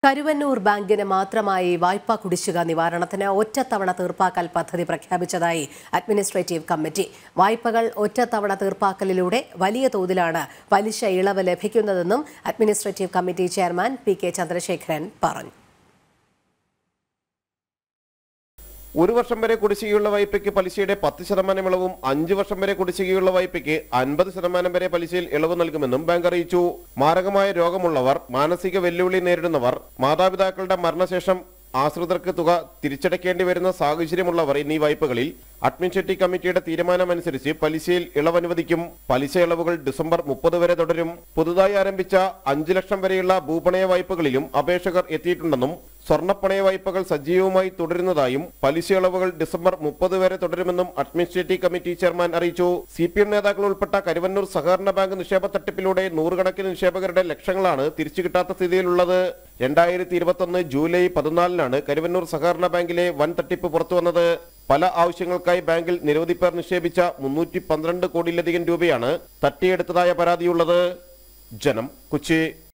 കരുവന്നൂർ ബാങ്കിന് മാത്രമായി വായ്പാ കുടിശ്ശിക നിവാരണത്തിന് ഒറ്റത്തവണ തീർപ്പാക്കൽ പദ്ധതി പ്രഖ്യാപിച്ചതായി അഡ്മിനിസ്ട്രേറ്റീവ് കമ്മിറ്റി വായ്പകൾ ഒറ്റത്തവണ തീർപ്പാക്കലിലൂടെ വലിയ തോതിലാണ് പലിശ ഇളവ് ലഭിക്കുന്നതെന്നും administrative committee chairman P K Chandrasekharan പറഞ്ഞു ഒരു വർഷം വരെ കുടിശ്ശികയുള്ള വായ്പയ്ക്ക് പലിശയുടെ പത്ത് ശതമാനം ഇളവും അഞ്ച് വർഷം വരെ കുടിശ്ശികയുള്ള വായ്പയ്ക്ക് അൻപത് ശതമാനം വരെ പലിശയിൽ ഇളവ് നൽകുമെന്നും ബാങ്ക് അറിയിച്ചു മാരകമായ രോഗമുള്ളവർ മാനസിക വെല്ലുവിളി നേരിടുന്നവർ മാതാപിതാക്കളുടെ മരണശേഷം ആശ്രിതർക്ക് തുക തിരിച്ചടയ്ക്കേണ്ടി വരുന്ന സാഹചര്യമുള്ളവർ എന്നീ വായ്പകളിൽ അഡ്മിനിസ്ട്രേറ്റീവ് കമ്മിറ്റിയുടെ തീരുമാനമനുസരിച്ച് പലിശയിൽ ഇളവ് അനുവദിക്കും പലിശ ഇളവുകൾ ഡിസംബർ മുപ്പത് വരെ തുടരും പുതുതായി ആരംഭിച്ച അഞ്ചു ലക്ഷം വരെയുള്ള ഭൂപണയ വായ്പകളിലും അപേക്ഷകർ എത്തിയിട്ടുണ്ടെന്നും സ്വർണ്ണപ്പണയ വായ്പകൾ സജീവമായി തുടരുന്നതായും പലിശ ഇളവുകൾ ഡിസംബർ മുപ്പത് വരെ തുടരുമെന്നും അഡ്മിനിസ്ട്രേറ്റീവ് കമ്മിറ്റി ചെയർമാൻ അറിയിച്ചു സി പി എം നേതാക്കൾ ഉൾപ്പെട്ട കരുവന്നൂർ സഹകരണ ബാങ്ക് നിക്ഷേപ തട്ടിപ്പിലൂടെ നൂറുകണക്കിന് നിക്ഷേപകരുടെ ലക്ഷങ്ങളാണ് തിരിച്ചു കിട്ടാത്ത സ്ഥിതിയിലുള്ളത് രണ്ടായിരത്തി ഇരുപത്തൊന്ന് ജൂലൈ പതിനാലിനാണ് കരുവന്നൂർ സഹകരണ ബാങ്കിലെ വൻ തട്ടിപ്പ് പുറത്തുവന്നത് പല ആവശ്യങ്ങൾക്കായി ബാങ്കിൽ നിരവധി പേർ നിക്ഷേപിച്ച മുന്നൂറ്റി പന്ത്രണ്ട് കോടിയിലധികം രൂപയാണ് തട്ടിയെടുത്തതായ പരാതിയുള്ളത് ജനം കൊച്ചി